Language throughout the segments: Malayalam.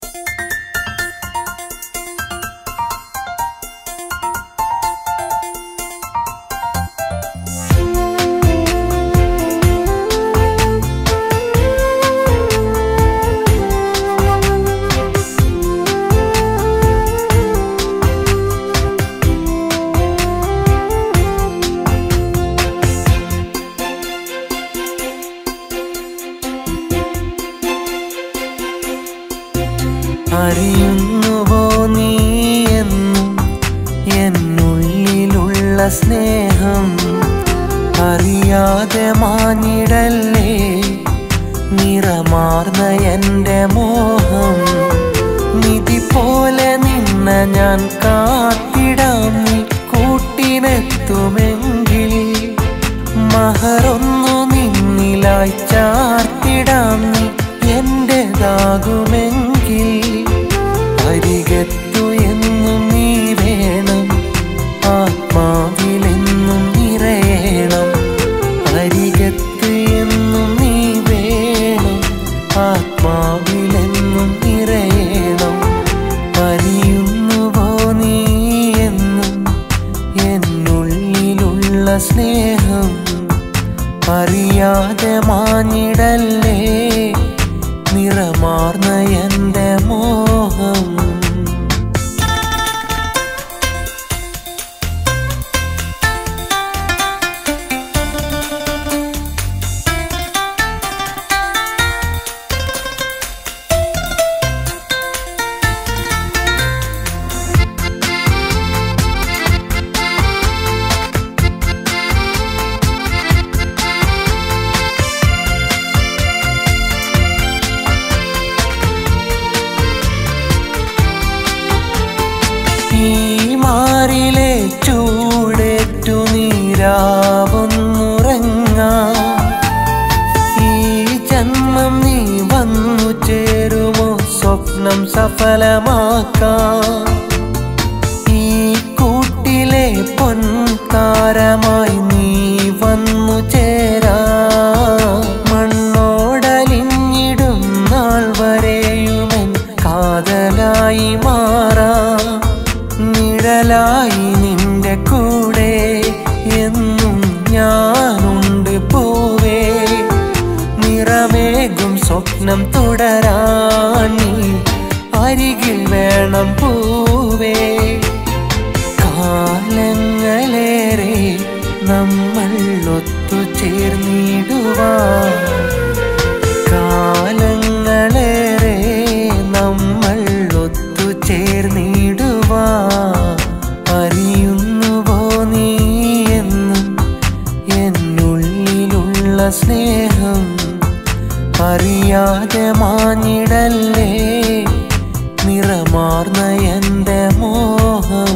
അറിയുന്നുവോ നീ എന്നും എന്നുള്ളിലുള്ള സ്നേഹം അറിയാതെ മാഞ്ഞിടല്ലേ നിറമാർന്ന എൻ്റെ മോഹം നിധി പോലെ നിന്ന ഞാൻ കാത്തിടാം നീ കൂട്ടിനെത്തുമെങ്കിൽ മഹറൊന്നു നിന്നിലായി ചാർത്തിടാം നീ എന്റേതാകുമെങ്കിൽ അരികത്തു എന്നും നീ വേണം ആത്മാവിലെന്നും നിറയണം അരികത്ത് എന്നും നീ വേണം ആത്മാവിലെന്നും നിറയണം അറിയുന്നുവോ നീ എന്നും എന്നുള്ളിലുള്ള സ്നേഹം അറിയാതെ മാഞ്ഞിടല്ലേ നിറമാർന്ന എൻ്റെ മോഹം ഈ മാറിലെ ചൂടേറ്റു നീരാവുന്നുറങ്ങാം ഈ ജന്മം നീ വന്നു ചേരുമോ സ്വപ്നം സഫലമാക്കാം ഈ കൂട്ടിലെ പൊൻതാരമായി നീ വന്നു ചേരാ മണ്ണോടലിഞ്ഞിടും നാൾ വരെയുമെൻ കാതലായി മാറാ നിഴലായി നിന്റെ കൂടെ എന്നും ഞാനുണ്ട് പൂവേ നിറമേകും സ്വപ്നം തുടരാൻ നീ അരികിൽ വേണം പൂവേ കാലങ്ങളേറെ നമ്മൾ ഒത്തുചേർന്നിടുവാൻ കാലങ്ങളേറെ നമ്മൾ ഒത്തുചേർന്നിടുവാ അറിയുന്നുവോ നീ എന്നും എന്നുള്ളിലുള്ള സ്നേഹം അറിയാതെ മാഞ്ഞിടല്ലേ നിറമാർന്ന എൻ്റെ മോഹം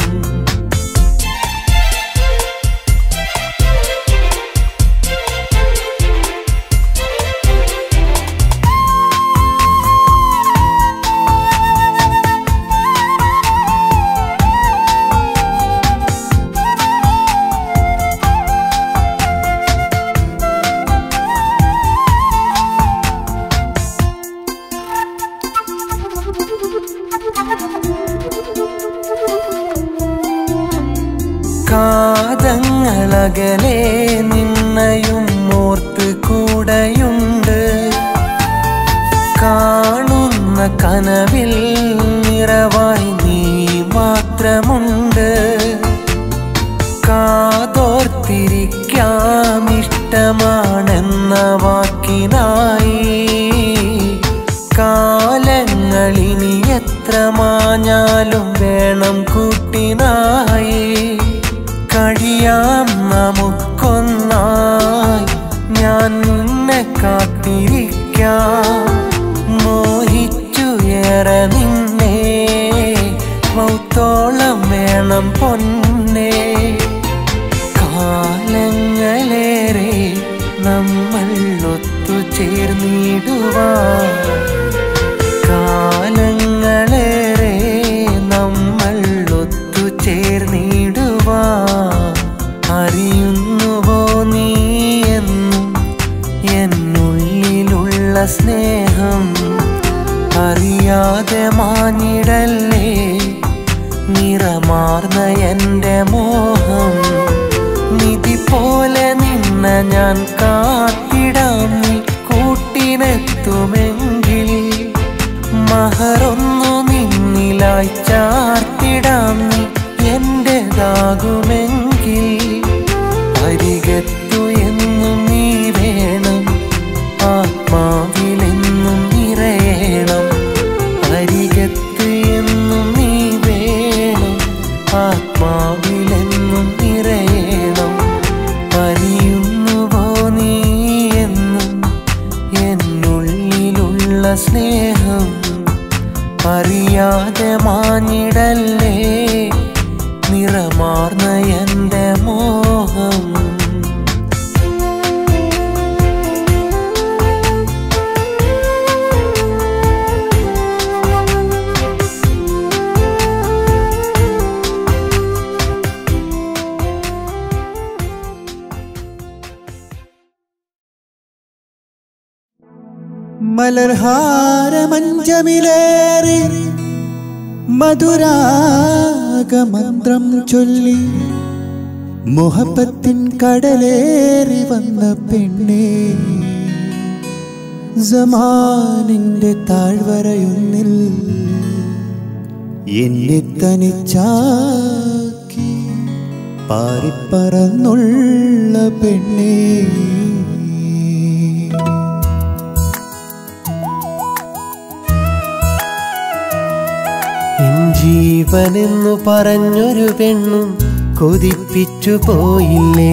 കാതങ്ങളകലെ നിന്നയും ഓർത്ത് കൂടെയുണ്ട് കാണുന്ന കനവിൽ നിറവായി നീ മാത്രമുണ്ട് കാതോർത്തിരിക്കാം ഇഷ്ടമാണെന്ന വാക്കിനായി കാലങ്ങളിനി എത്ര മാഞ്ഞാലും വേണം കൂട്ടിനായി കഴിയാം നമുക്കൊന്നായി ഞാൻ നിന്നെ കാത്തിരിക്കാം മോഹിച്ചു ഏറെ നിന്നെ മൗത്തോളം വേണം പൊന്നേ കാലങ്ങളേറെ നമ്മൾ ഒത്തുചേർന്നിടുവാൻ കാലങ്ങളേറെ നമ്മൾ ഒത്തുചേർന്നിടുവാ അറിയുന്നുവോ നീ എന്നും എന്നുള്ളിലുള്ള സ്നേഹം അറിയാ അറിയാതെ മാഞ്ഞിടല്ലേ നിറമാർന്ന എൻ്റെ മോഹം നിധി പോലെ നിന്ന ഞാൻ കാത്തിടാം നീ കൂട്ടിനെത്തുമെങ്കിൽ മഹറൊന്നു നിന്നിലായി ചാർത്തിടാം നീ എൻ്റെതാകുമെങ്കിൽ അരികത്തു എന്നും നീ വേണം ആത്മാവിലെന്നും നിറയണം അരികത്ത് എന്നും നീ വേണം ആത്മാവിലെന്നും നിറയണം അറിയുന്നുവോ നീ എന്നും എന്നുള്ളിലുള്ള സ്നേഹം അറിയാതെ മാഞ്ഞിടല്ലേ നിറമാർന്ന എൻ്റെ മോഹം മലർഹാരമഞ്ചമിലേറി മധുരാഗമന്ത്രം ചൊല്ലി മുഹബത്തിൻ കടലേറി വന്ന പെണ്ണേ സമാനിന്റെ താഴ്വരയൊന്നിൽ എന്നെ തനിച്ചാക്കി പാറിപ്പറന്നുള്ള പെണ്ണേ എൻ ജീവനെന്നു പറഞ്ഞൊരു പെണ്ണും കൊതിപ്പിച്ചു പോയില്ലേ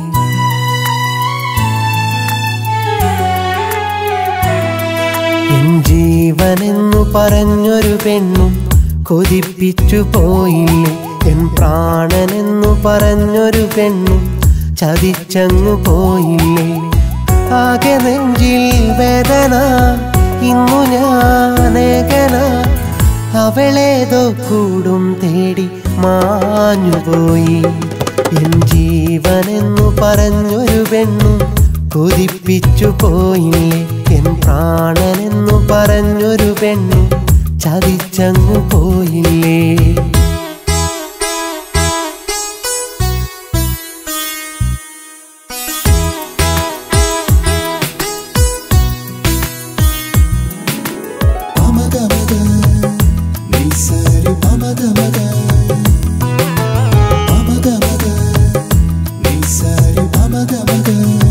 എൻ ജീവനെന്നു പറഞ്ഞൊരു പെണ്ണും കൊതിപ്പിച്ചു പോയില്ലേ എൻ പ്രാണനെന്നു പറഞ്ഞൊരു പെണ്ണും ചതിച്ചങ്ങു പോയില്ലേ ആകെ നെഞ്ചിൽ വേദന ഇന്നു ഞാനേകന അവളേതോ കൂടും തേടി മാഞ്ഞുപോയി എൻ ജീവനെന്നു പറഞ്ഞൊരു പെണ്ണും കൊതിപ്പിച്ചു പോയില്ലേ എൻ പ്രാണനെന്നു പറഞ്ഞൊരു പെണ്ണും ചതിച്ചങ്ങു പോയില്ലേ പമഗമഗ നിസരി പമഗമഗ പമഗമഗ നിസരി പമഗമഗ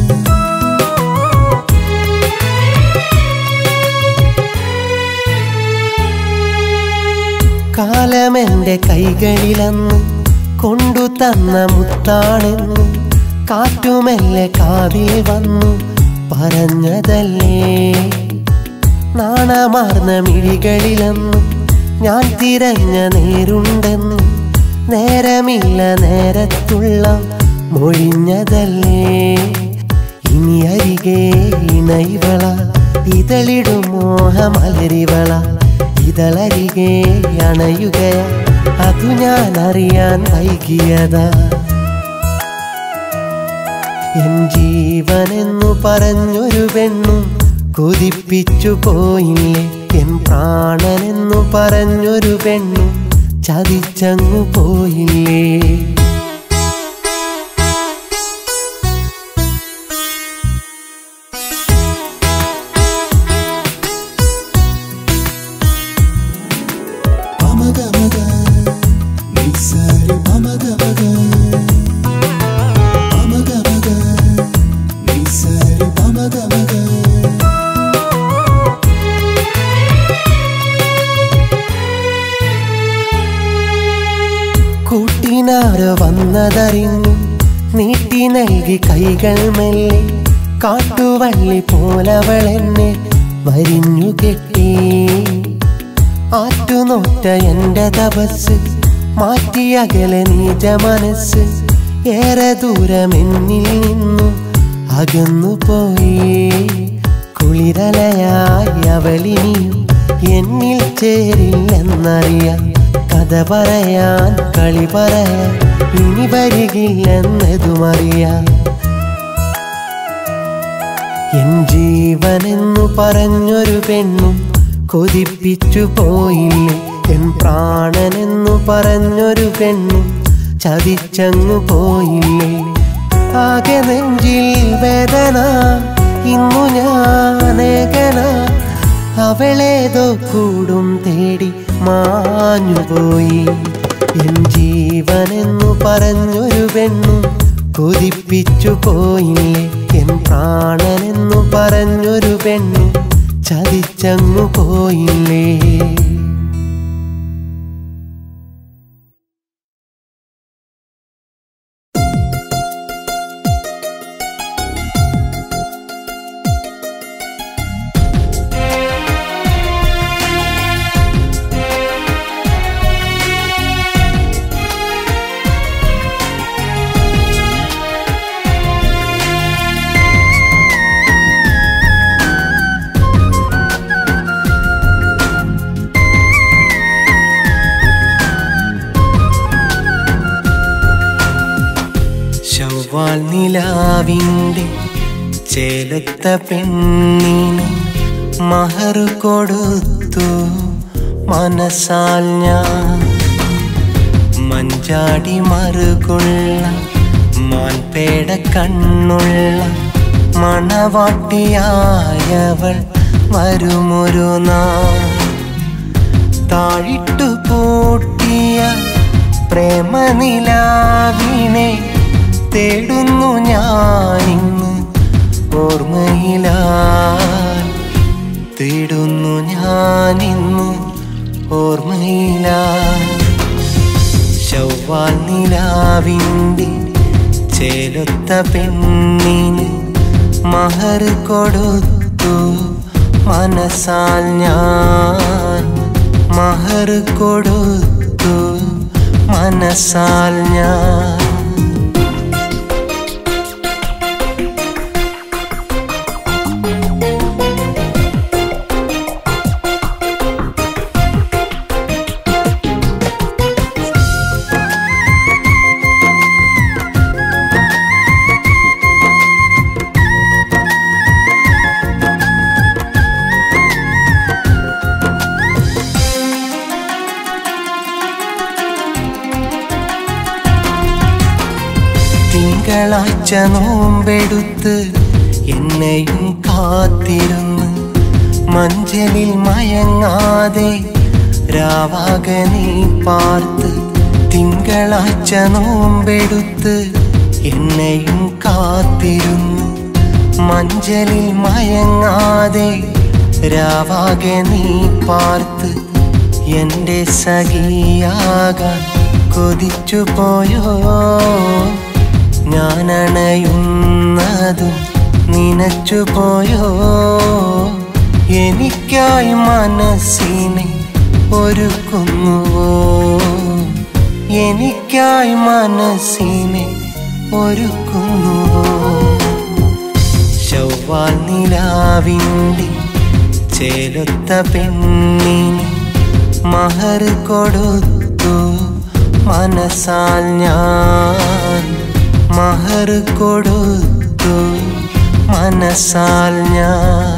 കാലമെന്റെ കൈകളിലന്ന് കൊണ്ടു തന്ന മുത്താണെന്ന് കാറ്റുമെല്ലെ കാതിൽ വന്നു പറഞ്ഞതല്ലേ നാണമാർന്ന മിഴികളിലന്ന് ഞാൻ തിരഞ്ഞ നേരുണ്ടെന്ന് നേരമില്ല നേരത്തുള്ള മൊഴിഞ്ഞതല്ലേ ഇനി അരികെ ഇണയിവള ഇതളിടും മോഹമലരിവള ഇതളരികെ അണയുകയ അതു ഞാൻ അറിയാൻ വൈകിയതാ എൻ ജീവനെന്നു പറഞ്ഞൊരു പെണ്ണും കൊതിപ്പിച്ചു പോയില്ലേ എൻ പ്രാണനെന്നു പറഞ്ഞൊരു പെണ്ണും ചതിച്ചങ്ങു പോയില്ലേ പമഗമഗ നിസരി പമഗമഗ പമഗമഗ നിസരി പമഗമഗ കൂട്ടിനാരോ വന്നതറിഞ്ഞു നീട്ടി നൽകി കൈകൾ മെല്ലെ കാട്ടുവള്ളി പോലവളെന്നെ വരിഞ്ഞു കെട്ടി ആറ്റുനോറ്റ എന്റെ തപസ് മാറ്റി അകലെ നീജ മനസ്സ് ഏറെ ദൂരമെന്നിൽ നിന്നും അകന്നു പോയി കുളിരലയായി അവളിനിയും എന്നിൽ ചേരില്ലെന്നറിയാം കഥ പറയാൻ കളി പറയാൻ ഇനി വരികില്ലെന്നതുമറിയാം എൻ ജീവനെന്നു പറഞ്ഞൊരു പെണ്ണും കൊതിപ്പിച്ചു പോയില്ലേ എൻ പ്രാണനെന്നു പറഞ്ഞൊരു പെണ്ണു ചതിച്ചങ്ങു പോയില്ലേ ആകെ നെഞ്ചിൽ വേദന ഇന്നു ഞാനേകന അവളേതോ കൂടും തേടി മാഞ്ഞുപോയി എൻ ജീവനെന്നു പറഞ്ഞൊരു പെണ്ണു കൊതിപ്പിച്ചു പോയില്ലേ എൻ പ്രാണനെന്നു പറഞ്ഞൊരു പെണ്ണു ചതിച്ചങ്ങു പോയില്ലേ ചൊവ്വാൽ നിലാവിൻ്റെ ചേലത്ത പെണ്ണിന് മഹർ കൊടുത്തു മനസ്സാൽ ഞാൻ മഞ്ചാടി മറുകൊള്ള മാൻപേട കണ്ണുള്ള മണവാട്ടിയായവൾ വരുമൊരു നാൾ താഴിട്ടു പൂട്ടിയ പ്രേമനിലാവിനെ തേടുന്നു ഞാനിന്ന് ഓർമ്മയിലാൽ തേടുന്നു ഞാനിന്ന് ഓർമ്മയിലാൽ ചൊവ്വാൽ നിലാവിൻ്റെ ചേലൊത്ത പെണ്ണിന് മഹർ കൊടുത്തു മനസ്സാൽ ഞാൻ മഹർ കൊടുത്തു മനസ്സാൽ ഞാൻ തിങ്കളാഴ്ച നോമ്പെടുത്ത് എന്നെയും കാത്തിരുന്ന് മഞ്ചലിൽ മയങ്ങാതെ രാവാക നീ പാർത്ത് തിങ്കളാഴ്ച നോമ്പെടുത്ത് എന്നെയും കാത്തിരുന്ന് മഞ്ചലിൽ മയങ്ങാതെ രാവാകെ നീ പാർത്ത് എന്റെ സഖിയാകാൻ കൊതിച്ചു പോയോ ഞാനണയുന്നതും നിനച്ചു പോയോ എനിക്കായി മനസ്സിനെ ഒരുക്കുന്നുവോ എനിക്കായി മനസ്സിനെ ഒരുക്കുന്നുവോ ചൊവ്വാൽ നിലാവിൻ്റെ ചേലൊത്ത പെണ്ണിന് മഹർ കൊടുത്തു മനസ്സാൽ ഞാൻ മഹർ കൊടുത്തു മനസ്സാൽ ഞാൻ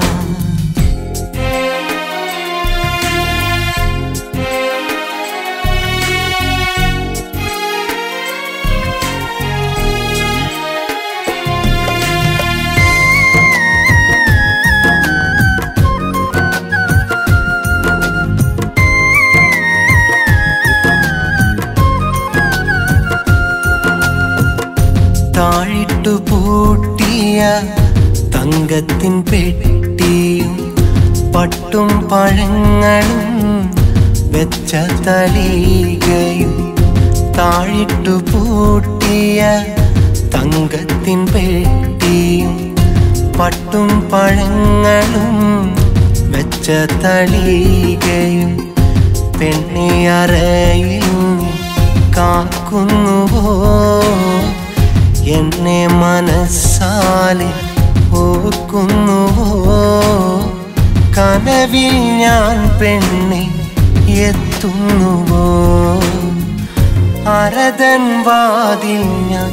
താഴിട്ടു പൂട്ടിയ തങ്കത്തിൻ പെട്ടിയും പട്ടും പഴങ്ങളും വെച്ച തലീകയും താഴിട്ടു പൂട്ടിയ തങ്കത്തിൻ പെട്ടിയും പട്ടും പഴങ്ങളും വെച്ച തളീകയും പെണ്ണിയറയിൽ നീ കാക്കുന്നുവോ എന്നെ മനസ്സാലെ ഓർക്കുന്നുവോ കനവിൽ ഞാൻ പെണ്ണെ എത്തുന്നുവോ അരതൻ വാതിൽ ഞാൻ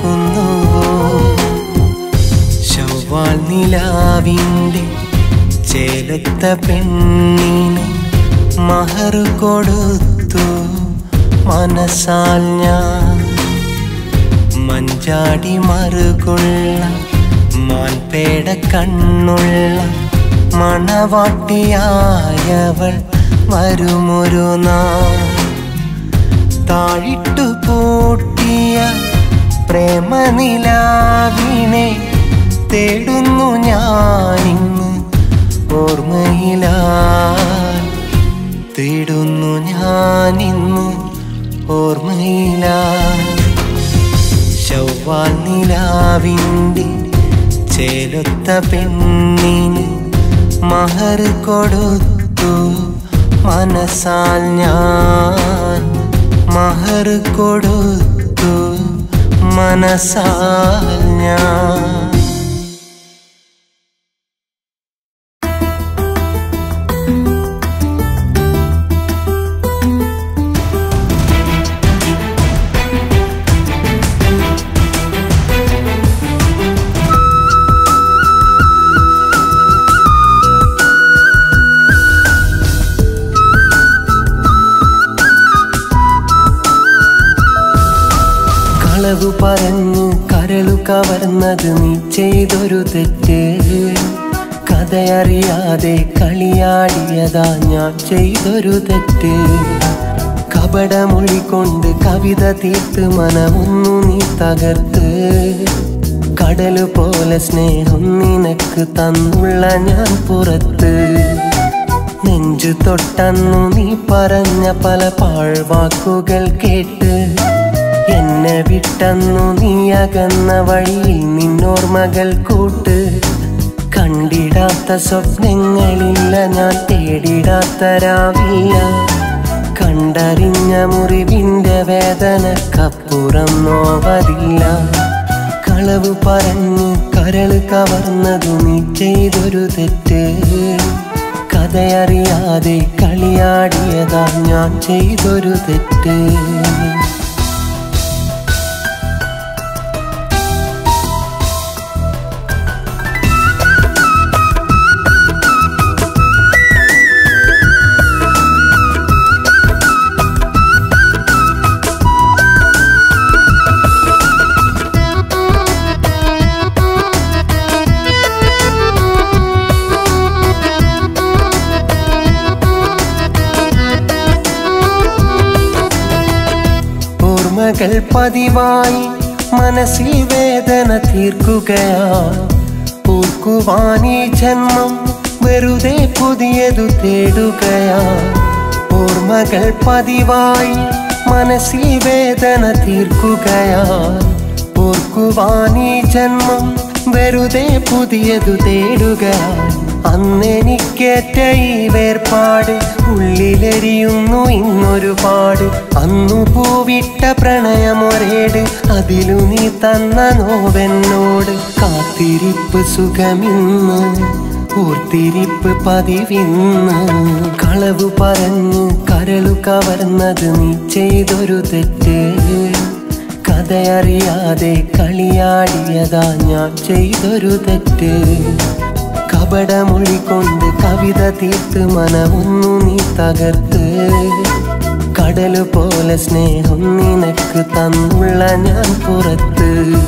തുറക്കുന്നുവോ ചൊവ്വാൽ നിലാവിൻ്റെ ചേലത്ത പെണ്ണിന് മഹർ കൊടുത്തു മനസ്സാൽ ഞാൻ മഞ്ചാടി മറുകൊള്ള മാൻപേട കണ്ണുള്ള മണവാട്ടിയായവൾ വരുമൊരു നാൾ താഴിട്ടു പൂട്ടിയ പ്രേമനിലാവിനെ തേടുന്നു ഞാനിന്ന് ഓർമ്മയിലാൽ തേടുന്നു ഞാനിന്ന് ഓർമ്മയിലാൽ ചൊവ്വാൽ നിലാവിൻ്റെ ചേലൊത്ത പെണ്ണിന് മഹർ കൊടുത്തു മനസ്സാൽ ഞാൻ മഹർ കൊടുത്തു മനസ്സാൽ ഞാൻ കളവു പറഞ്ഞു കരളു കവർന്നത് നീ ചെയ്തൊരു തെറ്റ് കഥയറിയാതെ കളിയാടിയതാ ഞാൻ ചെയ്തൊരു തെറ്റ് കപടമൊഴി കൊണ്ട് കവിത തീർത്ത് മനമൊന്നു നീ തകർത്ത് കടലു പോലെ സ്നേഹം നിനക്ക് തന്നുള്ള ഞാൻ പുറത്ത് നെഞ്ചു തൊട്ടന്നു നീ പറഞ്ഞ പല പാഴ്വാക്കുകൾ കേട്ട് എന്നെ വിട്ടന്നു നീ അകന്ന വഴിയിൽ നിന്നോർമകൾ കൂട്ട് കണ്ടിടാത്ത സ്വപ്നങ്ങളില്ല ഞാൻ തേടിടാത്ത രാവില്ല കണ്ടറിഞ്ഞ മുറിവിന്റെ വേദനക്കപ്പുറം നോവതില്ല കളവ് പറഞ്ഞു കരള് കവർന്നതു നീ ചെയ്തൊരു തെറ്റ് കഥയറിയാതെ കളിയാടിയതാ ഞാൻ ചെയ്തൊരു തെറ്റ് ഓർമ്മകൾ പതിവായി മനസ്സിൽ വേദന തീർക്കുകയാ ഓർക്കുവാൻ ഈ ജന്മം വെറുതെ പുതിയതു തേടുകയാ ഓർമ്മകൾ പതിവായി മനസ്സിൽ വേദന തീർക്കുകയാ ഓർക്കുവാൻ ഈ ജന്മം വെറുതെ പുതിയതു തേടുകയാ അന്നെനിക്കേറ്റ ഈ വേർപാട് ഉള്ളിലെരിയുന്നു ഇന്നൊരുപാട് അന്നു പൂവിട്ട പ്രണയമൊരേട് അതിലു നീ തന്ന നോവെന്നോട് കാത്തിരിപ്പ് സുഖമിന്ന് ഓർത്തിരിപ്പ് പതിവിന്ന് കളവു പറഞ്ഞു കരളു കവർന്നത് നീ ചെയ്തൊരു തെറ്റ് കഥയറിയാതെ കളിയാടിയതാ ഞാൻ ചെയ്തൊരു തെറ്റ് കപടമൊഴി കൊണ്ട് കവിത തീർത്ത് മനമൊന്നു നീ തകർത്ത് കടലു പോലെ സ്നേഹം നിനക്ക് തന്നുള്ള ഞാൻ പുറത്ത്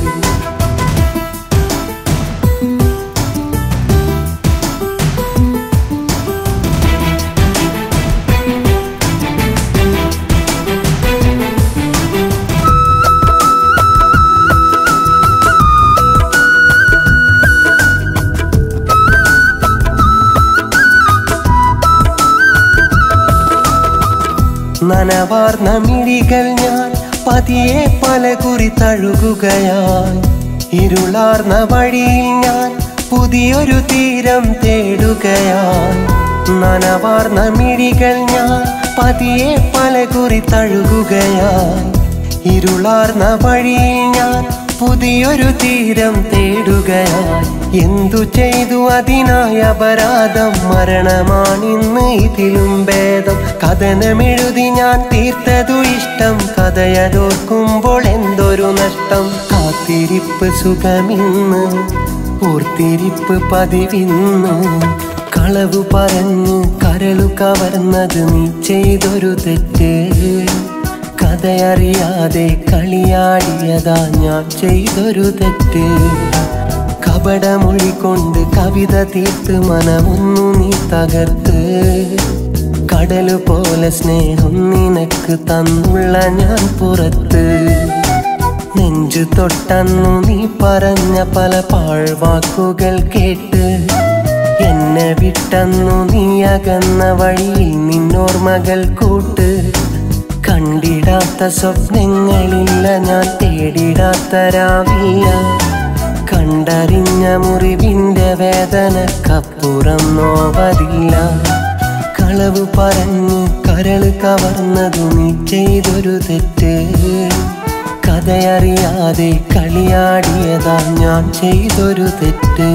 നനവാർന്ന മിഴികൾ ഞാൻ പതിയെ പല കുറി തഴുകുകയായി ഇരുളാർന്ന വഴിയിൽ ഞാൻ പുതിയൊരു തീരം തേടുകയായി നനവാർന്ന മിഴികൾ ഞാൻ പതിയെ പല കുറി തഴുകുകയായി ഇരുളാർന്ന വഴിയിൽ ഞാൻ പുതിയൊരു തീരം തേടുകയായി എന്തു ചെയ്തു അതിനായ അപരാധം മരണമാണിന്ന് ഇതിലും ഭേദം കഥനമെഴുതി ഞാൻ തീർത്തതു ഇഷ്ടം കഥയതോർക്കുമ്പോൾ എന്തൊരു നഷ്ടം കാത്തിരിപ്പ് സുഖമിന്ന് ഓർത്തിരിപ്പ് പതിവിന്ന് കളവു പറഞ്ഞ് കരളു കവർന്നത് നീ ചെയ്തൊരു തെറ്റ് കഥയറിയാതെ കളിയാടിയതാ ഞാൻ ചെയ്തൊരു തെറ്റ് കപടമൊഴി കൊണ്ട് കവിത തീർത്ത് മനമൊന്നു നീ തകർത്ത് കടലു പോലെ സ്നേഹം നിനക്ക് തന്നുള്ള ഞാൻ പുറത്ത് നെഞ്ചു തൊട്ടന്നു നീ പറഞ്ഞ പല പാഴ്വാക്കുകൾ കേട്ട് എന്നെ വിട്ടന്നു നീ അകന്ന വഴിയിൽ നിന്നോർമകൾ കൂട്ട് കണ്ടിടാത്ത സ്വപ്നങ്ങളില്ല ഞാൻ തേടിടാത്ത രാവില്ല കണ്ടറിഞ്ഞ മുറിവിന്റെ വേദനക്കപ്പുറം നോവതില്ല കളവ് പറഞ്ഞ് കരള് കവർന്നതു നീ ചെയ്തൊരു തെറ്റ് കഥയറിയാതെ കളിയാടിയതാ ഞാൻ ചെയ്തൊരു തെറ്റ്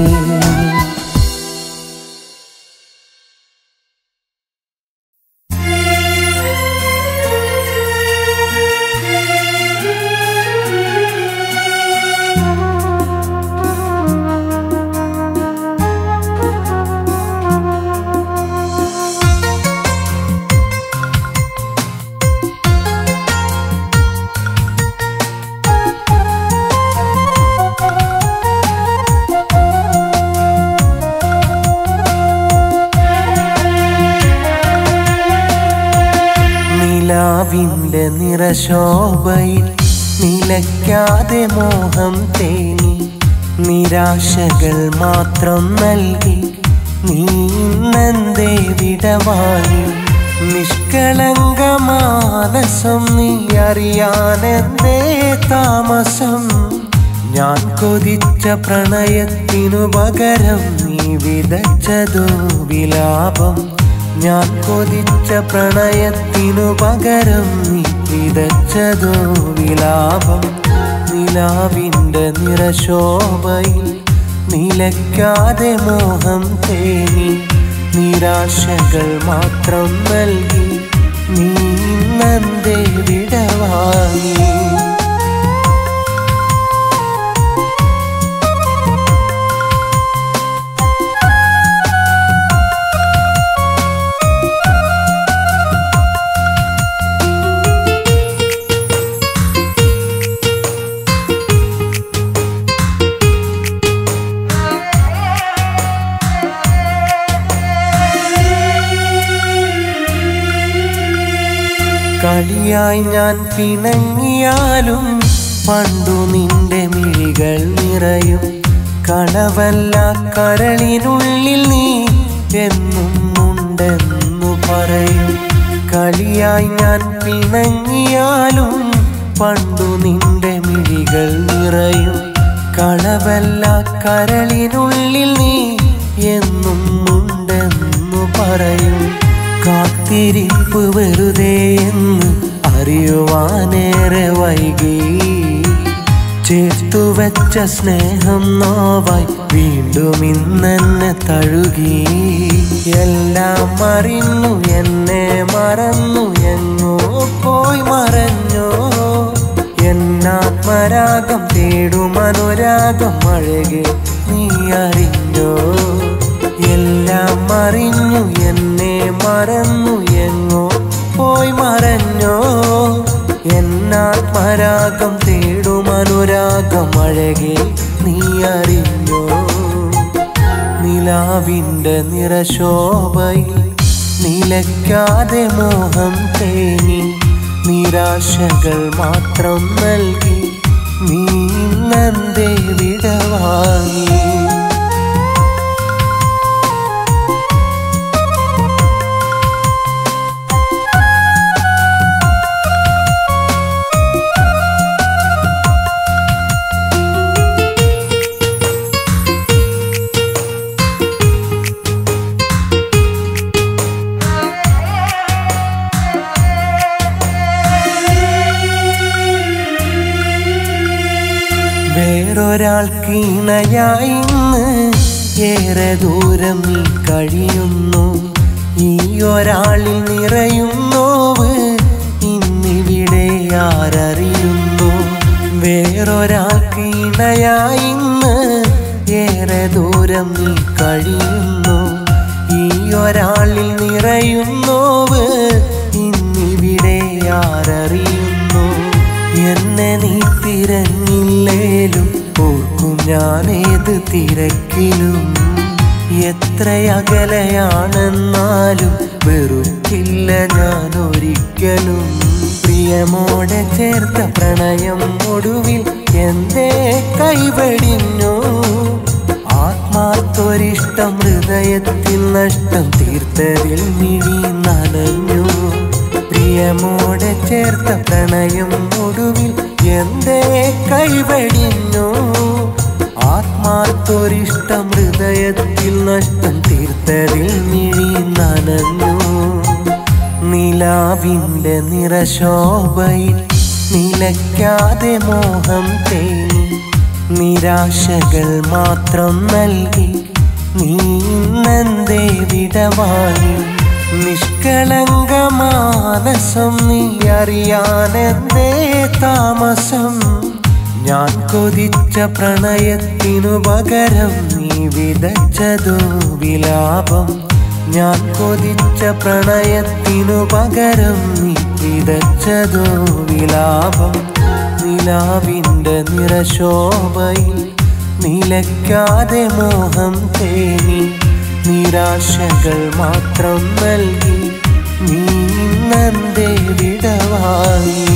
നിലാവിൻ്റെ നിറശോഭയിൽ നിലയ്ക്കാതെ മോഹം തേങ്ങി നിരാശകൾ മാത്രം നൽകി നീ ഇന്നെന്തേ വിടവാങ്ങി നിഷ്കളങ്ക മാനസം നീ അറിയാനെന്തേ താമസം ഞാൻ കൊതിച്ച പ്രണയത്തിനു പകരം നീ വിതച്ചതോ വിലാപം ഞാൻ കൊതിച്ച പ്രണയത്തിനു പകരം നീ വിതച്ചതോ വിലാപം നിലാവിൻ്റെ നിറശോഭയിൽ നിലയ്ക്കാതെ മോഹം തേങ്ങി നിരാശകൾ മാത്രം നൽകി നീ ഇന്നെന്തേ വിടവാങ്ങി കളിയായി ഞാൻ പിണങ്ങിയാലും പണ്ടു നിന്റെ മിഴികൾ നിറയും കളവല്ല കരളിനുള്ളിൽ നീ എന്നും ഉണ്ടെന്നു പറയും കളിയായി ഞാൻ പിണങ്ങിയാലും പണ്ടു നിന്റെ മിഴികൾ നിറയും കളവല്ല കരളിനുള്ളിൽ നീ എന്നും ഉണ്ടെന്നു പറയും കാത്തിരിപ്പ് വെറുതെ എന്ന് അറിയുവാനേറെ വൈകി ചേർത്തു വെച്ച സ്നേഹം നോവായി വീണ്ടും ഇന്നെന്നെ തഴുകി എല്ലാം അറിഞ്ഞു എന്നെ മറന്നു എങ്ങോ പോയി മറഞ്ഞോ എന്നാത്മരാഗം തേടും അനുരാഗം അഴകെ നീ അറിഞ്ഞോ എല്ലാം അറിഞ്ഞു എന്നെ മറന്നു എങ്ങോ പോയി മറഞ്ഞോ എന്നാത്മരാഗം തേടും അനുരാഗം അഴകെ നീ അറിഞ്ഞോ നിലാവിൻ്റെ നിറശോഭയിൽ നിലയ്ക്കാതെ മോഹം തേങ്ങി നിരാശകൾ മാത്രം നൽകി നീ ഇന്നെന്തേ വിടവാങ്ങി വേറൊരാൾക്ക് ഇണയായി ഇന്ന് ഏറെ ദൂരം നീ കഴിയുന്നു ഈ ഒരാളിൽ നിറയും നോവ് ഇന്നിവിടെ ആരറിയുന്നു വേറൊരാൾക്ക് ഇണയായി ഇന്ന് ഏറെ ദൂരം നീ കഴിയുന്നു ഈ ഒരാളിൽ നിറയുന്നോവ് ഇന്നിവിടെ ആരറിയുന്നു എന്നെ നീ തിരഞ്ഞില്ലേലും ഓർക്കും ഞാനേത് തിരക്കിലും എത്ര അകലെയാണെന്നാലും വെറുക്കില്ല ഞാൻ ഒരിക്കലും പ്രിയമോടെ ചേർത്ത പ്രണയം ഒടുവിൽ എന്തേ കൈവടിഞ്ഞു ആത്മാർത്തൊരിഷ്ടം ഹൃദയത്തിൽ നഷ്ടം തീർത്തതിൽ മിഴി നനഞ്ഞു പ്രിയമോടെ ചേർത്ത പ്രണയം ഒടുവിൽ എന്തേ കൈവടിഞ്ഞു ആത്മാർത്തൊരിഷ്ടം ഹൃദയത്തിൽ നഷ്ടം തീർത്തതിൽ മിഴി നനഞ്ഞു നിലാവിൻ്റെ നിറശോഭയിൽ നിലയ്ക്കാതെ മോഹം തേനി നിരാശകൾ മാത്രം നൽകി നീ ഇന്നെന്തേ വിടവാങ്ങി നിഷ്കളങ്കമാനസം നീ അറിയാനെന്തേ താമസം ഞാൻ കൊതിച്ച പ്രണയത്തിനു പകരം നീ വിതച്ചതു വിലാപം ഞാൻ കൊതിച്ച പ്രണയത്തിനു പകരം നീ വിതച്ചതു വിലാപം നിലാവിൻ്റെ നിറശോഭയിൽ നിലയ്ക്കാതെ മോഹം തേനി നിരാശകൾ മാത്രം നൽകി നീ ഇന്നെന്തേ വിടവാങ്ങി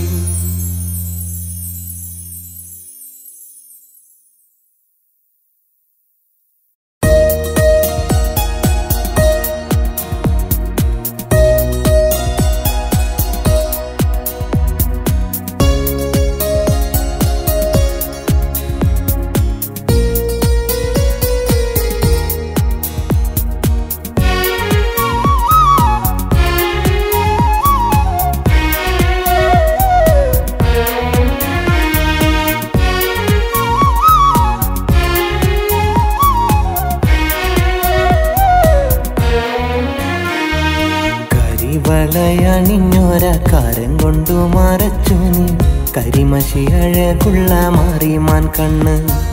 കരിവളയണിഞ്ഞൊര കരം കൊണ്ടു മറച്ചു നീ കരിമഷി അഴകുള്ള മാറിമാൻ കണ്ണ്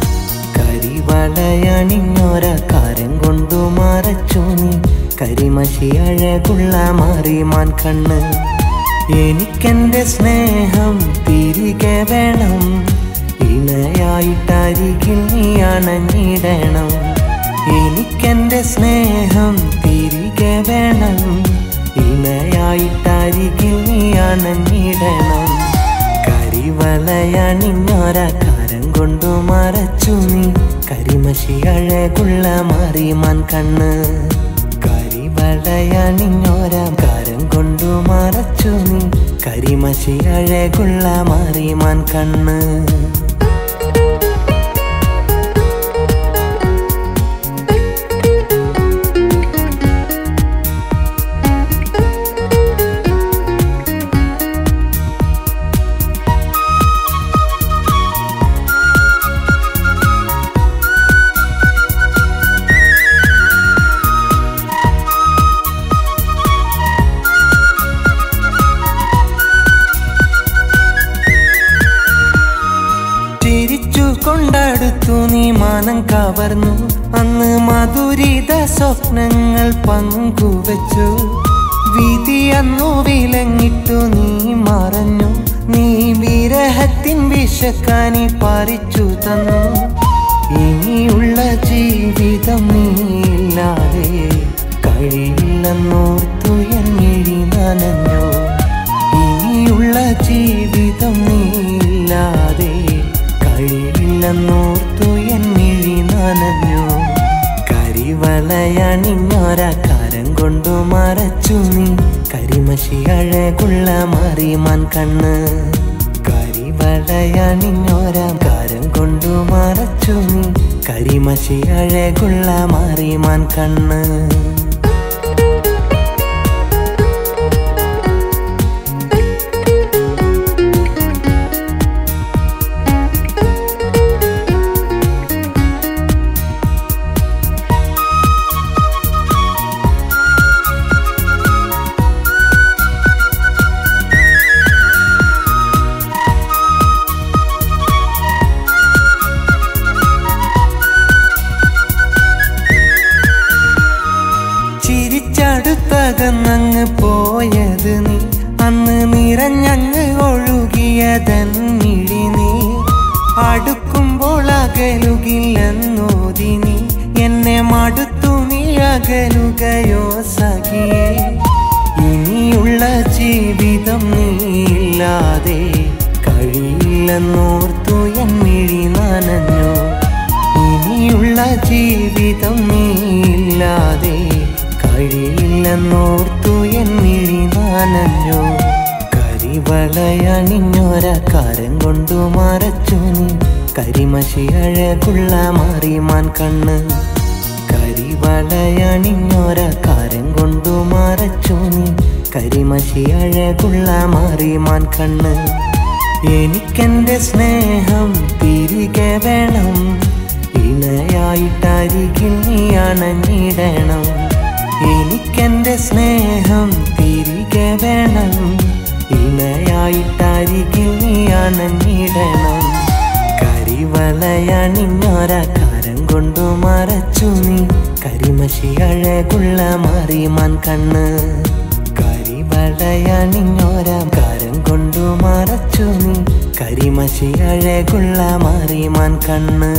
കരിവളയണിഞ്ഞൊര കരം കൊണ്ടു മറച്ചു നീ കരിമഷി അഴകുള്ള മാറിമാൻ കണ്ണ് എനിക്കെന്റെ സ്നേഹം തിരികെ വേണം ഇണയായിട്ടരികിൽ നീ അണഞ്ഞിടണം എനിക്കെന്റെ സ്നേഹം തിരികെ വേണം ഇണയായിട്ടരികിൽ നീ അണഞ്ഞിടണം കരിവളയണിഞ്ഞൊര കരം കൊണ്ടു മറച്ചു നീ കരിമഷി അഴകുള്ള മാറിമാൻ കണ്ണ് കരിവളയണിഞ്ഞൊര കരം കൊണ്ടു മറച്ചു നീ കരിമഷി അഴകുള്ള മാറിമാൻ കണ്ണ് ചിരിച്ചു കൊണ്ടടുത്തു നീ മാനം കവർന്നു അന്ന് മധുരിത സ്വപ്നങ്ങൾ പങ്കുവച്ചു വിധി അന്നു വിലങ്ങിട്ടു നീ മറഞ്ഞു നീ വിരഹത്തിൻ വിഷക്കാനി പറിച്ചു തന്നു ഇനിയുള്ള ജീവിതം നീയില്ലാതെ കഴിയില്ലെന്നോർത്തു എന്നിഴി നനഞ്ഞു ഇനിയുള്ള ജീവിതം നീയില്ലാതെ കഴിയില്ലെന്നോർത്തു എന്നിഴി നനഞ്ഞു കരിവളയണിഞ്ഞൊര കരം കൊണ്ടു മറച്ചു നീ കരിമഷി അഴകുള്ള മാറിമാൻ കണ്ണ് കരിവളയണിഞ്ഞൊര കരം കൊണ്ടു മറച്ചു നീ കരിമഷി അഴകുള്ള മാറിമാൻ കണ്ണ് അന്ന് നിറഞ്ഞങ്ങ് ഒഴുകിയതന്നിഴി നീ അടുക്കുമ്പോൾ അകലുകില്ലെന്നോതി നീ എന്നെ മടുത്തു നീ അകലുകയോ സഖിയേ ഇനിയുള്ള ജീവിതം നീയില്ലാതെ കഴിയില്ലെന്നോർത്തു എന്നിഴി നനഞ്ഞു ഇനിയുള്ള ജീവിതം നീയില്ലാതെ കഴിയില്ലെന്നോർത്തു എന്നിഴി നനഞ്ഞു കരിവളയണിഞ്ഞൊര കരം കൊണ്ടു മറച്ചു നീ കരിമഷി അഴകുള്ള മാറിമാൻ കണ്ണ് കരിവളയണിഞ്ഞൊര കരം കൊണ്ടു മറച്ചു നീ കരിമഷി അഴകുള്ള മാറിമാൻ കണ്ണ് എനിക്കെന്റെ സ്നേഹം തിരികെ വേണം ഇണയായിട്ടരികിൽ നീ അണഞ്ഞിടണം എനിക്കെന്റെ സ്നേഹം തിരികെ വേണം ഇണയായിട്ടരികിൽ നീ അണഞ്ഞിടണം കരിവളയണിഞ്ഞൊര കരം കൊണ്ടു മറച്ചു നീ കരിമഷി അഴകുള്ള മാറിമാൻ കണ്ണ് കരിവളയണിഞ്ഞൊര കരം കൊണ്ടു മറച്ചു നീ കരിമഷി അഴകുള്ള മാറിമാൻ കണ്ണ്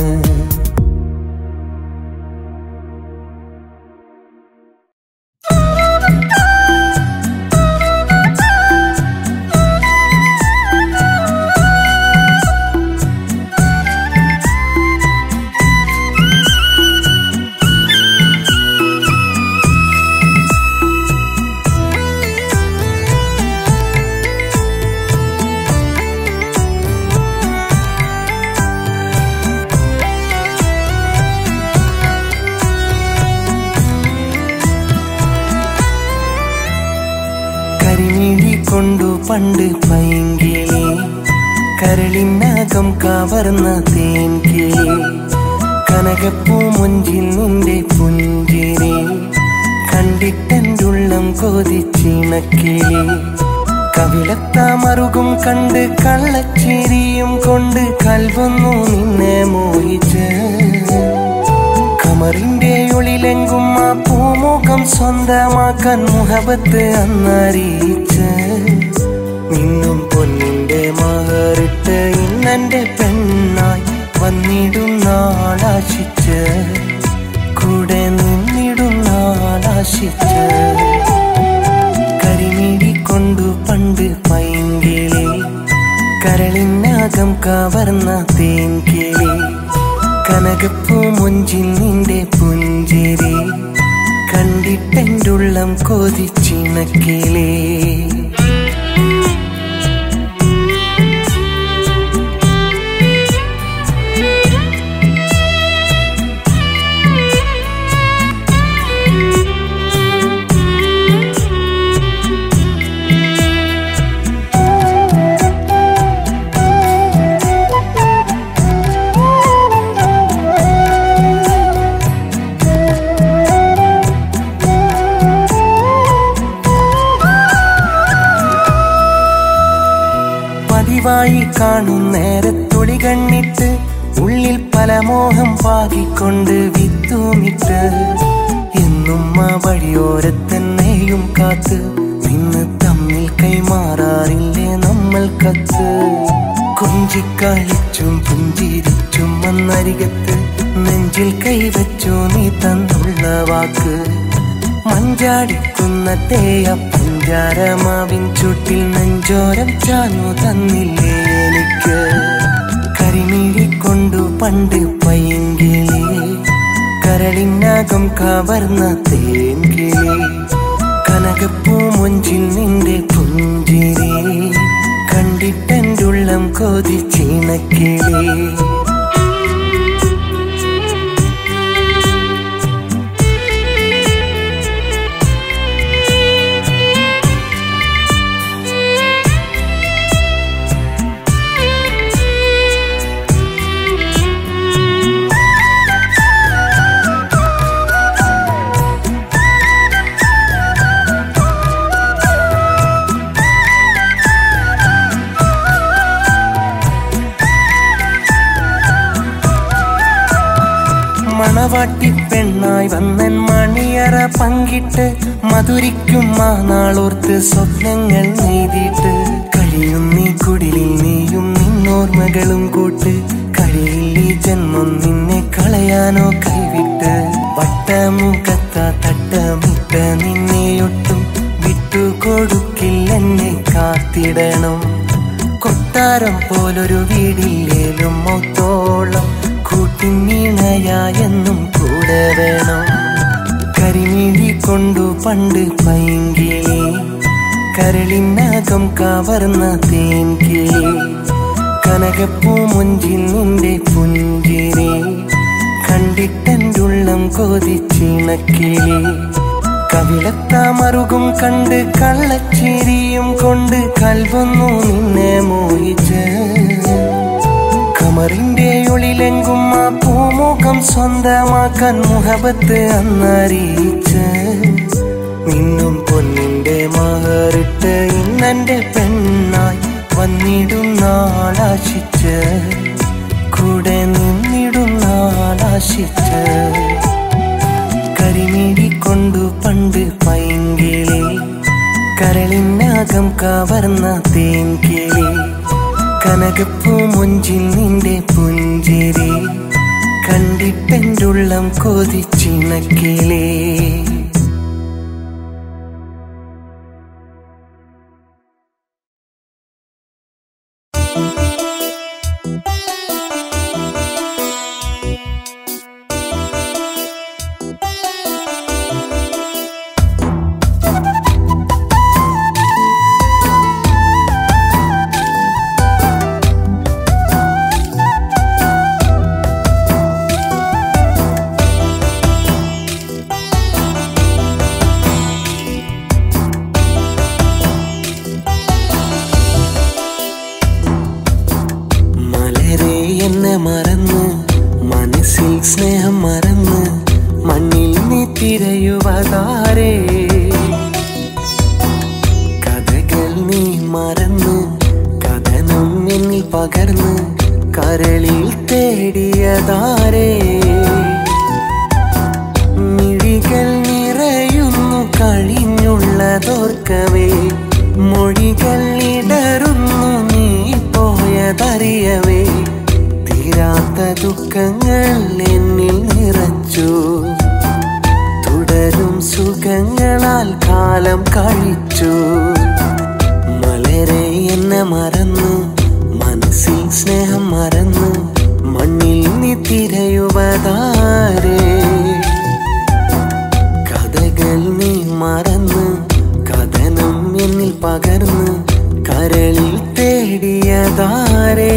കരിമിഴി കൊണ്ടു പണ്ട് പൈങ്കിളി കരളിനകം കവർന്ന തേൻകിളി കനകപ്പൂ മുഞ്ചിൽ നിന്റെ പുഞ്ചിരി കണ്ടിട്ടെന്തുള്ളം കൊതിച്ചിണക്കിളി കവിളത്താമറുകും കണ്ട് കള്ളച്ചിരിയും കൊണ്ട് കൽവന്നു നിന്നെ മോഹിച്ച് കമറിന്റെ ഉള്ളിലെങ്കും ആ പൂമുഖം സ്വന്തമാക്കാൻ മുഹബത്ത് അന്നറിയിച്ച് നിന്നും പൊന്നിന്റെ മഹറിട്ട് ഇന്നെന്റെ പെണ്ണായി വന്നിടും നാളാശിച്ച് കൂടെ നിന്നിടും നാളാശിച്ച് കരിമിഴി കൊണ്ടു പണ്ട് പൈങ്കിളി കരളിനകം കവർന്ന തേൻകിളി കനകപ്പൂ മുഞ്ചിൽ നിന്റെ പുഞ്ചിരി കണ്ടിട്ടെന്റുള്ളം കൊതിച്ചിണക്കിളേ പതിവായി കാണും നേരത്തൊളി കണ്ണിട്ട് ഉള്ളിൽ പല മോഹം പാകിക്കൊണ്ട് വിത്തുമിട്ട് എന്നും ആ വഴിയോരത്തന്നെയും കാത്ത് നിന്ന് തമ്മിൽ കൈമാറാറില്ലേ നമ്മൾ കത്ത് കൊഞ്ചിക്കളിച്ചും പുഞ്ചിരിച്ചും വന്നരികത്ത് നെഞ്ചിൽ കൈവച്ചു നീ തന്നുള്ള വാക്ക് മഞ്ചാടിക്കുന്ന തേയ പഞ്ചാരമാവിൻ ചുട്ടിൽ നെഞ്ചോരം ചാഞ്ഞു തന്നില്ലേ എനിക്ക് കരിമിഴി കൊണ്ടു പണ്ട് പൈങ്കിളി കരളിനകം കവർന്ന തേൻകിളി കനകപ്പൂ മുഞ്ചിൽ നിന്റെ പുഞ്ചിരി കണ്ടിട്ടെന്റുള്ളം കൊതിച്ചിണക്കിളി മണവാട്ടി പെണ്ണായി വന്നൻ മണിയറ പങ്കിട്ട് മധുരിക്കും ആ നാളോർത്ത് സ്വപ്നങ്ങൾ നെയ്തിട്ട് കഴിയും നീ കുടിലിൽ നീയും നിന്നോർമ്മകളും കൂട്ട് കഴിയില്ല ഈ ജന്മം നിന്നെ കളയാനോ കൈവിട്ട് വട്ടമുഖത്ത തട്ടമിട്ട നിന്നെയൊട്ടും വിട്ടുകൊടുക്കില്ലെന്നെ കാത്തിടണം കൊട്ടാരം പോലൊരു വീടില്ലേലും മൊത്തോളം കൂട്ടിനീണയായെന്നും കൂടെ വേണം കരിമിഴി കൊണ്ടു പണ്ട് പൈങ്കിളി കരളിനകം കവർന്ന തേൻകിളി കനകപ്പൂ മുഞ്ചിൽ നിന്റെ പുഞ്ചിരി കണ്ടിട്ടെൻ്റുള്ളം കൊതിച്ചിണക്കിളി കവിളത്താമറുകും കണ്ട് കള്ളച്ചിരിയും കൊണ്ട് കൽവന്നു നിന്നെ മോഹിച്ച് കമറിന്റെ ഉള്ളിലെങ്കും ആ പൂമുഖം സ്വന്തമാക്കാൻ മുഹബത്ത് അന്നറിയിച്ച് നിന്നും പൊന്നിന്റെ മഹറിട്ട് ഇന്നെന്റെ പെണ്ണായി വന്നിടും നാളാശിച്ച് കൂടെ നിന്നിടും നാളാശിച്ച് കരിമിഴി കൊണ്ടു പണ്ട് പൈങ്കിളി കരളിനകം കവർന്ന തേൻകിളി കനകപ്പൂ മുഞ്ചിൽ നിന്റെ പുഞ്ചിരി കണ്ടിട്ടെൻ്റുള്ളം കൊതിച്ചിണക്കിളേ മലരെ എന്നെ മറന്ന് മനസ്സിൽ സ്നേഹം മറന്ന് മണ്ണിൽ നീ തിരയുവതാരേ കഥകൾ നീ മറന്ന് കഥനം എന്നിൽ പകർന്ന് കരളിൽ തേടിയതാരേ മിഴികൾ നിറയുന്നു കഴിഞ്ഞുള്ളതോർക്കവേ മൊഴികൾ ഇടറുന്നു നീ പോയതറിയവേ തീരാത്ത ദുഃഖങ്ങൾ എന്നിൽ നിറച്ചു തുടരും സുഖങ്ങളാൽ കാലം കഴിച്ചു മലരെ എന്നെ മറന്നു മനസ്സിൽ സ്നേഹം മറന്നു മണ്ണിൽ നീ തിരയുവതാരേ കഥകൾ നീ മറന്ന് കഥനം എന്നിൽ പകർന്ന് കരളിൽ തേടിയതാരേ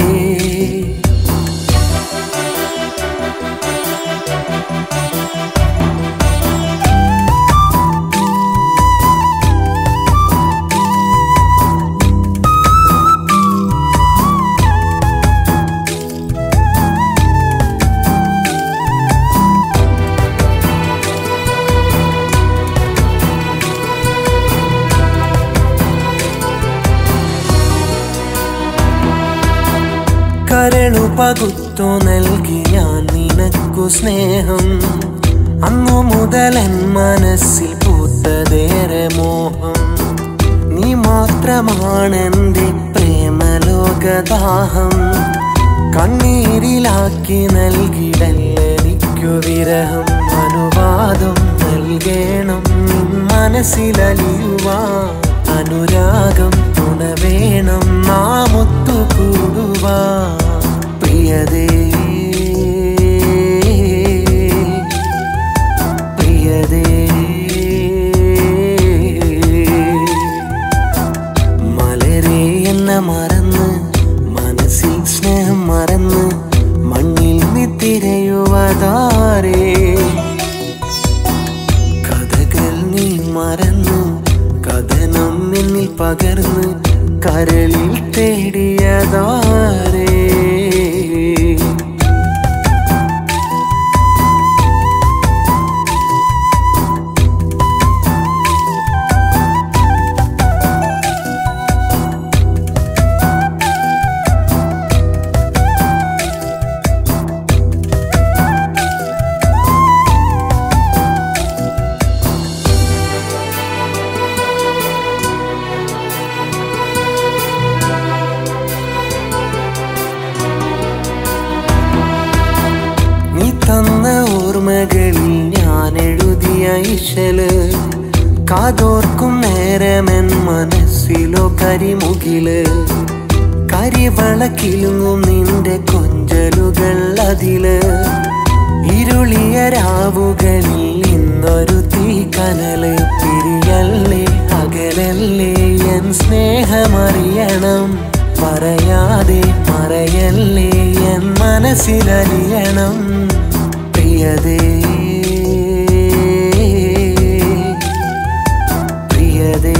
കരളു പകുത്തു നൽകി ഞാൻ നിനക്കു സ്നേഹം അന്നു മുതൽ എൻ മനസ്സിൽ പൂത്തതേറെ മോഹം നീ മാത്രമാണെന്റെ പ്രേമലോകദാഹം കണ്ണീരിലാക്കി നൽകിടല്ലെനിക്കു വിരഹം അനുവാദം നൽകേണം നിൻ മനസ്സിലലിയുവാ അനുരാഗം തുണ വേണം നാം ഒത്തുകൂടുവാ പ്രിയതേ പ്രിയതേ മലരെ എന്നെ മറന്ന് മനസ്സിൽ സ്നേഹം മറന്ന് മണ്ണിൽ നീ തിരയുവതാരേ കഥകൾ നീ മറന്നു കഥനം എന്നിൽ പകർന്ന് കരളിൽ തേടിയതാരേ പകരമെൻ മനസ്സിലോ കരിമുകില് കരിവളക്കിലുങ്ങും നിന്റെ കൊഞ്ചലുകൾ അതില് ഇരുളിയ രാവുകളിൽ ഇന്നൊരു തീക്കനല് പിരിയല്ലേ അകലല്ലേ എൻ സ്നേഹമറിയണം പറയാതെ മറയല്ലേ എൻ മനസ്സിലറിയണം പ്രിയതേ പ്രിയതേ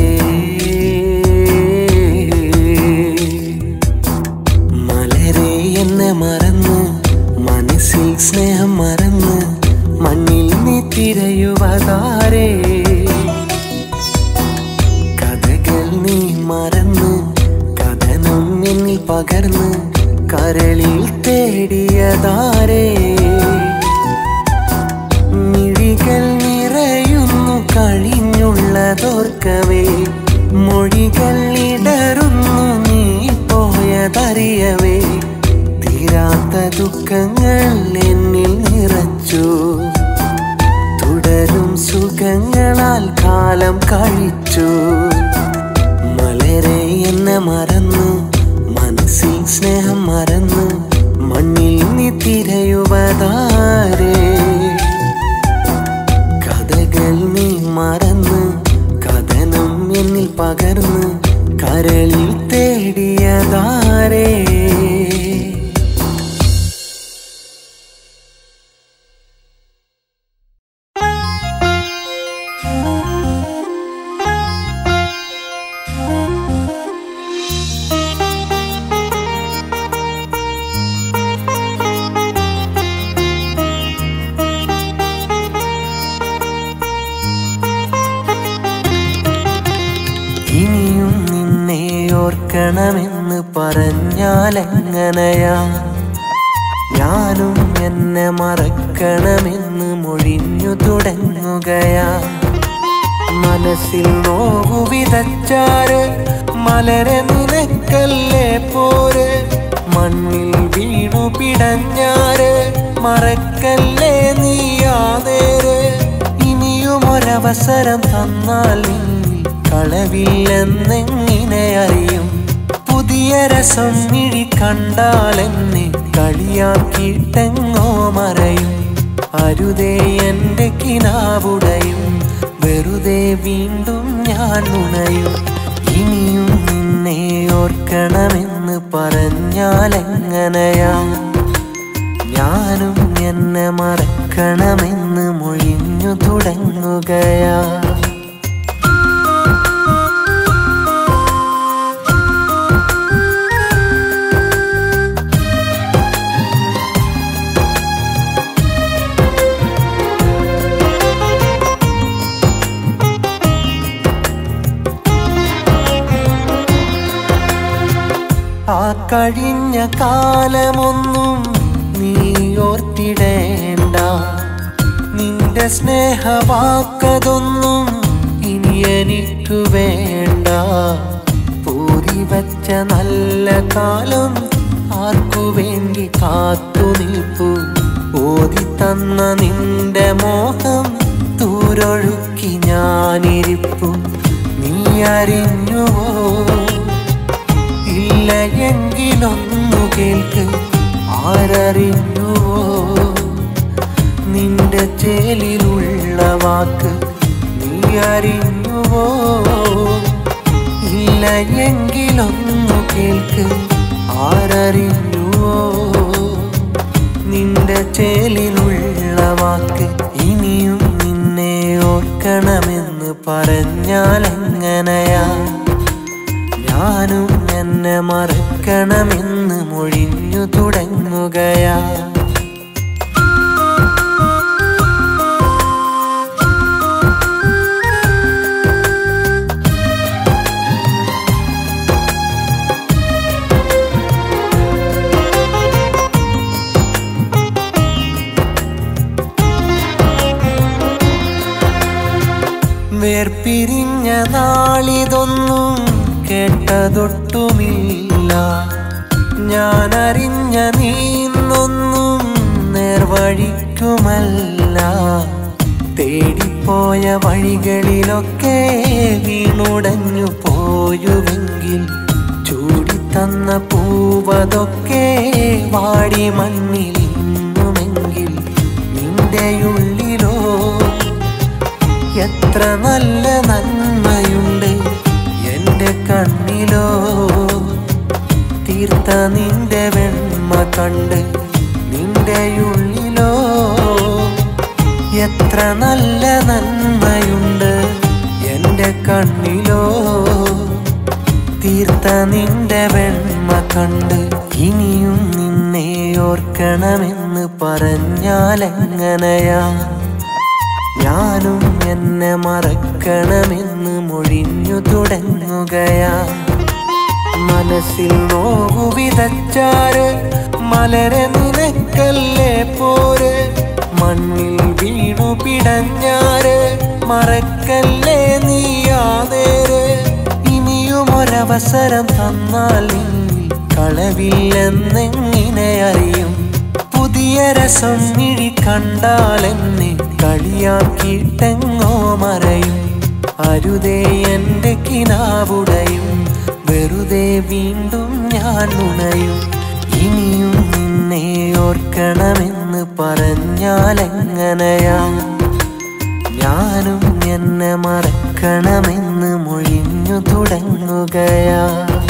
മലരെ എന്നെ മറന്ന് മനസ്സിൽ സ്നേഹം മറന്ന് മണ്ണിൽ നീ തിരയുവതാരേ കഥകൾ നീ മറന്ന് കഥനം എന്നിൽ പകർന്ന് കരളിൽ തേടിയതാരേ മിഴികൾ നിറയുന്നു കഴിഞ്ഞുള്ളതോർക്കവേ മൊഴികൾ ഇടറുന്നു നീ പോയതറിയവേ തീരാത്ത ദുഃഖങ്ങൾ എന്നിൽ നിറച്ചു തുടരും സുഖങ്ങളാൽ കാലം കഴിച്ചു മലരെ എന്നെ മറന്നു മനസ്സിൽ സ്നേഹം മറന്നു മണ്ണിൽ നീ തിരയുവതാരേ കഥകൾ നീ മറന്ന് കഥനം എന്നിൽ പകർന്ന് കരളിൽ തേടിയതാരേ ഇനിയും നിന്നെ ഓർക്കണമെന്ന് പറഞ്ഞാലെങ്ങനെയാ ഞാനും എന്നെ മറക്കണമെന്ന് മൊഴിഞ്ഞു തുടങ്ങുകയാ മനസ്സിൽ നോവു വിതച്ചാര് മലരെ നിനക്കല്ലേ പോര് മണ്ണിൽ വീണു പിടഞ്ഞാര് മറക്കല്ലേ നീയാതേര് ഇനിയും ഒരവസരം തന്നാൽ നിന്നിൽ കളവില്ലെന്നെങ്ങനെ അറിയും പുതിയ രസം മിഴി കണ്ടാൽ എന്നെ കളിയാക്കിയിട്ടെങ്ങോ മറയും അരുതേ എന്റെ കിനാവുടയും വെറുതെ വീണ്ടും ഞാൻ നുണയും ഇനിയും നിന്നെ ഓർക്കണമെന്ന് പറഞ്ഞാലെങ്ങനെയാ ഞാനും എന്നെ മറക്കണമെന്ന് മൊഴിഞ്ഞു തുടങ്ങുകയാ ആ കഴിഞ്ഞ കാലമൊന്നും നീ ഓർത്തിടേണ്ട നിന്റെ സ്നേഹവാക്കതൊന്നും ഇനി എനിക്ക് വേണ്ട പൂരി വച്ച നല്ല കാലം ആർക്കു വേണ്ടി കാത്തു നിൽപ്പു ഓതി തന്ന നിന്റെ മോഹം തൂരൊഴുക്കി ഞാനിരിപ്പു നീ അറിഞ്ഞുവോ ഇല്ല എങ്കിലൊന്നു കേൾക്ക് ആരറിഞ്ഞുവോ നിന്റെ ചേലിലുള്ള വാക്ക് നീ അറിഞ്ഞുവോ ഇല്ല എങ്കിലൊന്നു കേൾക്ക് ആരറിഞ്ഞുവോ നിന്റെ ചേലിലുള്ള വാക്ക് ഇനിയും നിന്നെ ഓർക്കണമെന്ന് പറഞ്ഞാൽ എങ്ങനെയാ ഞാനും എന്നെ മറക്കണമെന്ന് മൊഴിഞ്ഞു തുടങ്ങുകയാ വേർപിരിഞ്ഞ നാളിതൊന്നും കേട്ടതൊട്ടുമില്ല ഞാൻ അറിഞ്ഞ നീന്നൊന്നും നേർവഴിക്കുമല്ല തേടിപ്പോയ വഴികളിലൊക്കെ വീണുടഞ്ഞു പോയുവെങ്കിൽ ചൂടിത്തന്ന പൂവതൊക്കെ വാടി മണ്ണിൽ ഇന്നുമെങ്കിൽ നിന്റെ ഉള്ളിലോ എത്ര നല്ല നന്മയുണ്ട് എൻ്റെ കണ്ണിലോ തീർത്ത നിന്റെ വെണ്മ കണ്ട് നിന്റെ ഉള്ളിലോ എത്ര നല്ല നന്മയുണ്ട് എൻ്റെ കണ്ണിലോ തീർത്ത നിന്റെ വെണ്മ കണ്ട് ഇനിയും നിന്നെ ഓർക്കണമെന്ന് പറഞ്ഞാൽ എങ്ങനെയാ ഞാനും എന്നെ മറക്കണമെന്ന് മൊഴിഞ്ഞു തുടങ്ങുകയാ മനസ്സിൽ നോവു വിതച്ചാര് മലരെ നിനക്കല്ലേ പോര് മണ്ണിൽ വീണു പിടഞ്ഞാര് മറക്കല്ലേ നീയാ നേര് ഇനിയും ഒരവസരം തന്നാൽ നിന്നിൽ കളവില്ലെന്നെങ്ങനെ അറിയും പുതിയ രസം മിഴി കണ്ടാൽ എന്നെ കളിയാക്കിയിട്ടെങ്ങോ മറയും അരുതേ എൻ്റെ കിനാവുടയും വെറുതെ വീണ്ടും ഞാൻ ഉണയും ഇനിയും നിന്നെ ഓർക്കണമെന്ന് പറഞ്ഞാൽ എങ്ങനെയാ ഞാനും എന്നെ മറക്കണമെന്ന് മൊഴിഞ്ഞു തുടങ്ങുകയാ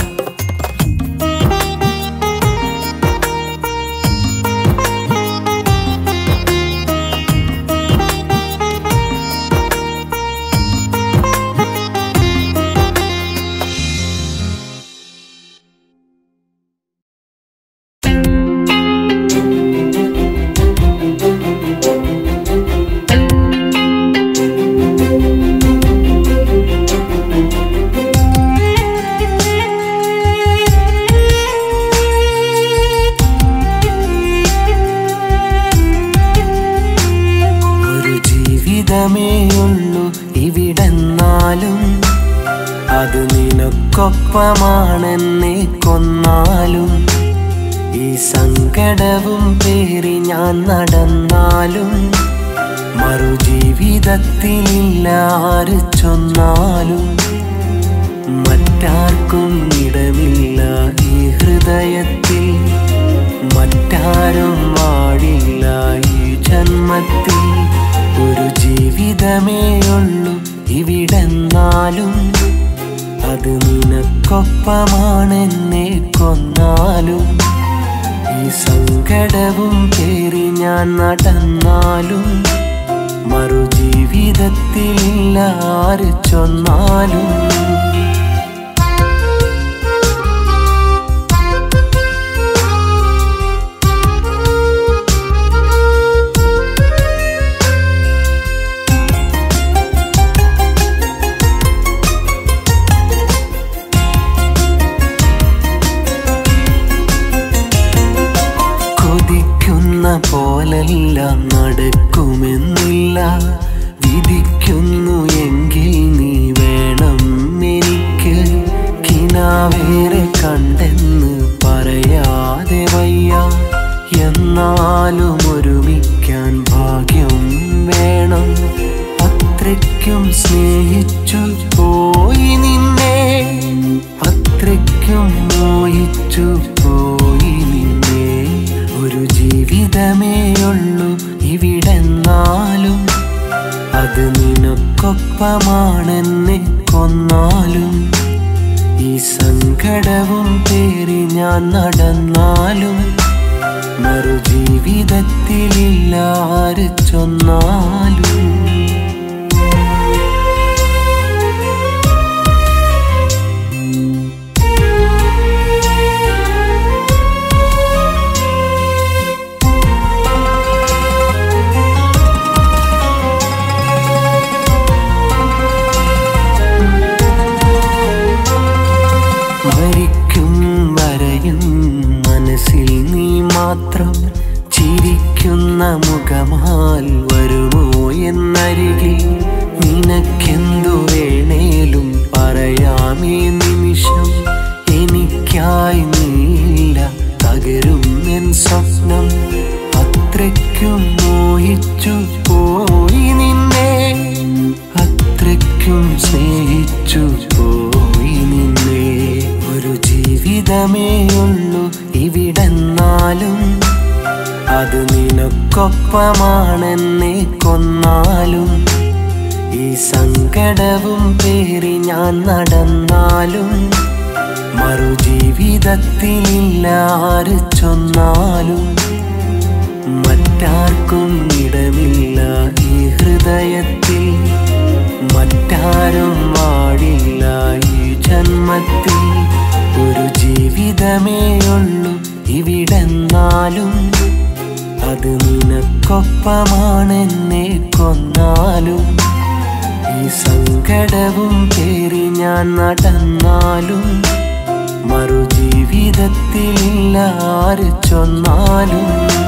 ഒരു ജീവിതമേ ഉള്ളൂ ഇവിടെന്നാലും അത് നിനക്കൊപ്പമാണെന്നെ കൊന്നാലും ഈ സങ്കടവും പേറി ഞാൻ നടന്നാലും മറുജീവിതത്തിലില്ല ആര് ചൊന്നാലും മറ്റാർക്കും ഇടമില്ല ഈ ഹൃദയത്തിൽ മറ്റാരും വാഴില്ല ഈ ജന്മത്തിൽ ഒരു ജീവിതമേ ഉള്ളൂ ഇവിടെന്നാലും അത് നിനക്കൊപ്പമാണെന്നെ കൊന്നാലും ഈ സങ്കടവും പേറി ഞാൻ നടന്നാലും മറുജീവിതത്തിൽ ആര് ചൊന്നാലും കൊതിക്കുന്ന പോലെല്ലാം നടക്കുമെന്നില്ല വിധിക്കുന്നു എങ്കിൽ നീ വേണം എനിക്ക് കിനാവേറെ കണ്ടെന്ന് പറയാതെ വയ്യ എന്നാലും ഒരുമിക്കാൻ ഭാഗ്യം വേണം അത്രയ്ക്കും സ്നേഹിച്ചു പോയി നിന്നെ അത്രയ്ക്കും മോഹിച്ചു പോയി നിന്നെ ഒരു ജീവിതമേ ഉള്ളൂ ഇവിടെന്നാലും അത് നിനക്കൊപ്പമാണെന്നെ കൊന്നാലും ഈ സങ്കടവും പേറി ഞാൻ നടന്നാലും മറുജീവിതത്തിലില്ല ആര് ചൊന്നാലും മരിക്കും വരയും മനസ്സിൽ നീ മാത്രം ചിരിക്കുന്ന മുഖമാൽ വരുമോ എന്ന ജീവിതമേയുള്ളൂ ഇവിടെന്നാലും അത് നിനക്കൊപ്പമാണെന്നെ കൊന്നാലും ഈ സങ്കടവും പേറി ഞാൻ നടന്നാലും മറുജീവിതത്തിലില്ല ആര് ചൊന്നാലും മറ്റാർക്കും ഇടമില്ല ഈ ഹൃദയത്തിൽ മറ്റാരും വാടില്ല ഈ ജന്മത്തിൽ ഒരു ജീവിതമേയുള്ളൂ ഇവിടെന്നാലും അത് നിനക്കൊപ്പമാണെന്നെ കൊന്നാലും ഈ സങ്കടവും പേറി ഞാൻ നടന്നാലും മറുജീവിതത്തിൽ ആര് ചൊന്നാലും